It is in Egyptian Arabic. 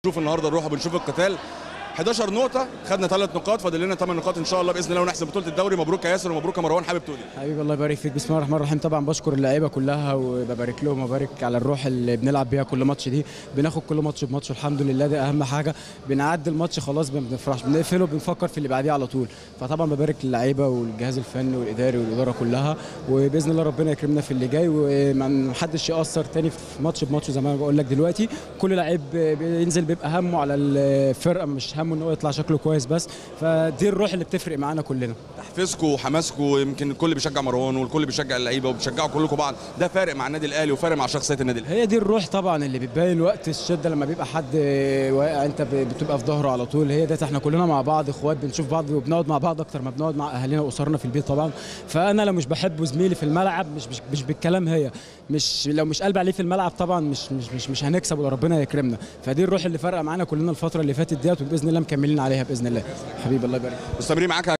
بنشوف النهارده الروح وبنشوف القتال 11 نقطة خدنا ثلاث نقاط فاضل لنا 8 نقاط إن شاء الله بإذن الله ونحسم بطولة الدوري مبروك يا ياسر ومبروك يا مروان حابب تقول إيه؟ حبيبي الله يبارك فيك بسم الله الرحمن الرحيم طبعا بشكر اللعيبه كلها وببارك لهم وبارك على الروح اللي بنلعب بيها كل ماتش دي بناخد كل ماتش بماتش الحمد لله ده اهم حاجه بنعدي الماتش خلاص ما بنفرحش بنقفله بنفكر في اللي بعديه على طول فطبعا ببارك للعيبه والجهاز الفني والاداري والاداره كلها وباذن الله ربنا يكرمنا في اللي جاي ومحدش ياثر تاني في ماتش بماتش زي ما انا بقول لك دلوقتي كل لعيب بينزل بيبقى همه على الفرقه مش همه ان هو يطلع شكله كويس بس فدي الروح اللي بتفرق معانا كلنا تحفيزكم وحماسكم يمكن الكل بيشجع مروان والكل بيشجع اللعيبة وبتشجعوا كلكم بعض ده فارق مع النادي الأهلي وفارق مع شخصية النادي الأهلي هي دي الروح طبعا اللي بتبين وقت الشده لما بيبقى حد واقع انت ب- بتبقى في ظهره على طول هي ده احنا كلنا مع بعض اخوات بنشوف بعض وبنقعد مع بعض اكتر ما بنقعد مع اهالينا واسرنا في البيت طبعا فانا لو مش بحب زميلي في الملعب مش مش, مش بالكلام هي مش لو مش قلبي عليه في الملعب طبعا مش مش مش, مش هنكسب ولا ربنا يكرمنا فدي الروح اللي فارقه معانا كلنا الفتره اللي فاتت ديت وباذن الله مكملين عليها باذن الله حبيبي الله يبارك مستمرين معاك